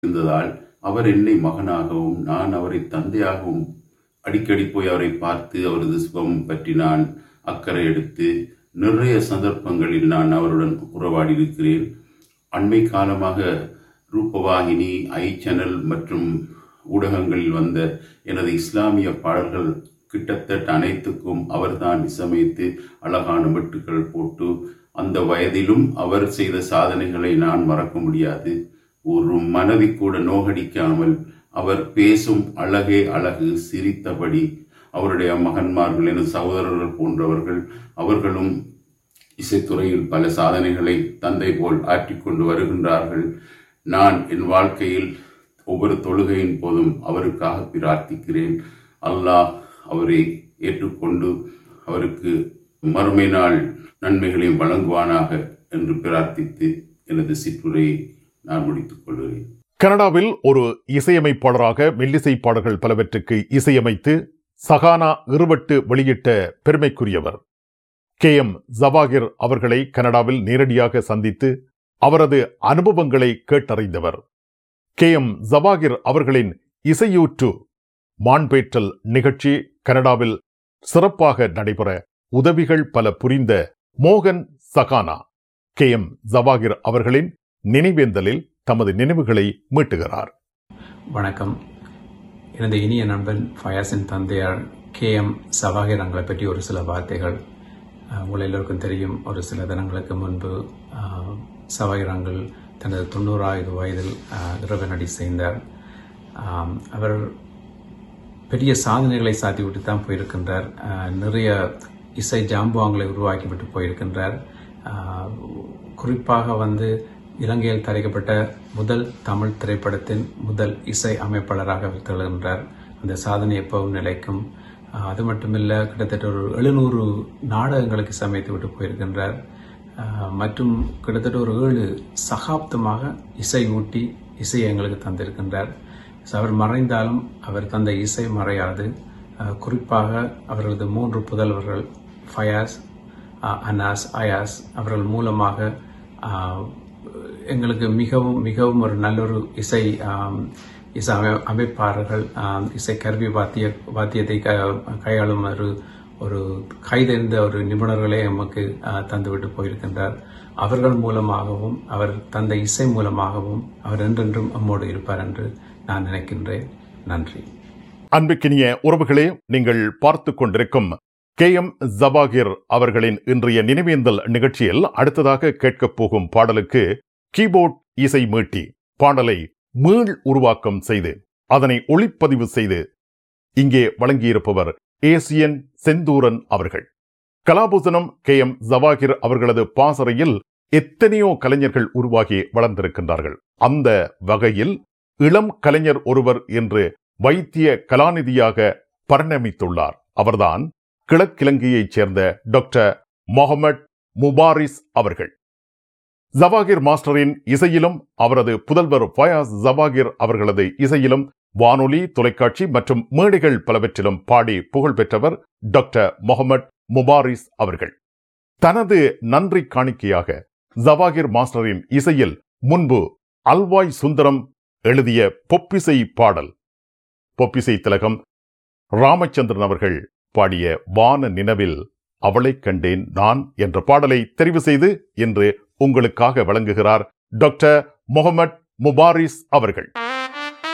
இருந்ததால் அவர் என்னை மகனாகவும் நான் அவரை தந்தையாகவும் அடிக்கடி போய் அவரை பார்த்து அவரது சுகம் பற்றி நான் அக்கறை எடுத்து நிறைய சந்தர்ப்பங்களில் நான் அவருடன் உறவாடி இருக்கிறேன் அண்மை காலமாக ரூபவாகினி ஐ சேனல் மற்றும் ஊடகங்களில் வந்த எனது இஸ்லாமிய பாடல்கள் கிட்டத்தட்ட அனைத்துக்கும் அவர்தான் இசையமைத்து அழகான மெட்டுக்கள் போட்டு அந்த வயதிலும் அவர் செய்த சாதனைகளை நான் மறக்க முடியாது ஒரு மனதை கூட நோகடிக்காமல் அவர் பேசும் அழகே அழகு சிரித்தபடி அவருடைய மகன்மார்கள் எனது சகோதரர்கள் போன்றவர்கள் அவர்களும் இசைத்துறையில் பல சாதனைகளை தந்தை போல் ஆற்றிக்கொண்டு வருகின்றார்கள் நான் என் வாழ்க்கையில் ஒவ்வொரு தொழுகையின் போதும் அவருக்காக பிரார்த்திக்கிறேன் அல்லாஹ் அவரை ஏற்றுக்கொண்டு அவருக்கு மறுமை நாள் நன்மைகளையும் வழங்குவானாக என்று பிரார்த்தித்து எனது சிற்றுரையை நான் முடித்துக் கொள்கிறேன் கனடாவில் ஒரு இசையமைப்பாளராக மெல்லிசை பாடல்கள் பலவற்றுக்கு இசையமைத்து சகானா இருவட்டு வெளியிட்ட பெருமைக்குரியவர் கே எம் ஜவாகிர் அவர்களை கனடாவில் நேரடியாக சந்தித்து அவரது அனுபவங்களை கேட்டறிந்தவர் கே எம் ஜவாகிர் அவர்களின் இசையூற்று மான்பேற்றல் நிகழ்ச்சி கனடாவில் சிறப்பாக நடைபெற உதவிகள் பல புரிந்த மோகன் சகானா கே எம் ஜவாகிர் அவர்களின் நினைவேந்தலில் தமது நினைவுகளை மீட்டுகிறார் வணக்கம் எனது இனிய நண்பன் ஃபயாஸின் தந்தையார் கே எம் சவாகிர் அவங்களை பற்றி ஒரு சில வார்த்தைகள் அஹ், உங்கள் எல்லோருக்கும் தெரியும் ஒரு சில தினங்களுக்கு முன்பு அஹ், சவாகிர் அங்கள் தனது தொண்ணூறாவது வயதில் அஹ், இறைவனடி செய்தார் ஆம், அவர் பெரிய சாதனைகளை சாத்திவிட்டு தான் போயிருக்கின்றார் அஹ், நிறைய இசை ஜாம்புவாங்களை உருவாக்கிவிட்டு போயிருக்கின்றார் அஹ், குறிப்பாக வந்து இலங்கையில் தயாரிக்கப்பட்ட முதல் தமிழ் திரைப்படத்தின் முதல் இசை அமைப்பாளராக அவர் திகழ்கின்றார் அந்த சாதனை எப்பவும் நிலைக்கும் அஹ், அது மட்டுமில்ல கிட்டத்தட்ட ஒரு எழுநூறு நாடகங்களுக்கு சமைத்து விட்டு போயிருக்கின்றார் அஹ், மற்றும் கிட்டத்தட்ட ஒரு ஏழு சகாப்தமாக இசை ஊட்டி இசையை எங்களுக்கு தந்திருக்கின்றார் So, அவர் மறைந்தாலும் அவர் தந்த இசை மறையாது அஹ், குறிப்பாக அவரது மூன்று புதல்வர்கள் ஃபயாஸ் அஹ், அனாஸ் அயாஸ் அவர்கள் மூலமாக அஹ், எங்களுக்கு மிகவும் மிகவும் ஒரு நல்லொரு இசை ஆம், இசை அமை- அமைப்பாளர்கள் ஆம், இசை கருவி வாத்திய வாத்தியத்தை க கையாளும் ஒரு ஒரு கைதெறிந்த ஒரு நிபுணர்களே நமக்கு அஹ், தந்துவிட்டு போயிருக்கின்றார் அவர்கள் மூலமாகவும் அவர் தந்த இசை மூலமாகவும் அவர் என்றென்றும் நம்மோடு இருப்பார் என்று நான் நினைக்கின்றேன் நன்றி அன்புக்கினிய உறவுகளே நீங்கள் பார்த்து கொண்டிருக்கும் கே எம் ஜவாகிர் அவர்களின் இன்றைய நினைவேந்தல் நிகழ்ச்சியில் அடுத்ததாக கேட்கப் போகும் பாடலுக்கு கீபோர்ட் இசை மீட்டி பாடலை மீள் உருவாக்கம் செய்து அதனை ஒளிப்பதிவு செய்து இங்கே வழங்கியிருப்பவர் ஏசியன் செந்தூரன் அவர்கள் கலாபூசணம் கே எம் ஜவாகிர் அவர்களது பாசறையில் எத்தனையோ கலைஞர்கள் உருவாகி வளர்ந்திருக்கின்றார்கள் அந்த வகையில் இளம் கலைஞர் ஒருவர் என்று வைத்திய கலாநிதியாக பரிணமித்துள்ளார் அவர்தான் கிழக்கிழங்கையைச் சேர்ந்த டாக்டர் மொஹமட் முபாரிஸ் அவர்கள் ஜவாகிர் மாஸ்டரின் இசையிலும் அவரது புதல்வர் ஃபயாஸ் ஜவாகிர் அவர்களது இசையிலும் வானொலி தொலைக்காட்சி மற்றும் மேடைகள் பலவற்றிலும் பாடி புகழ் பெற்றவர் டாக்டர் மொஹமட் முபாரிஸ் அவர்கள் தனது நன்றி காணிக்கையாக ஜவாகிர் மாஸ்டரின் இசையில் முன்பு அல்வாய் சுந்தரம் எழுதிய பொப்பிசை பாடல் பொப்பிசை திலகம் ராமச்சந்திரன் அவர்கள் பாடிய வான நினவில் அவளைக் கண்டேன் நான் என்ற பாடலை தெரிவு செய்து இன்று உங்களுக்காக வழங்குகிறார் டாக்டர் முகமட் முபாரிஸ் அவர்கள்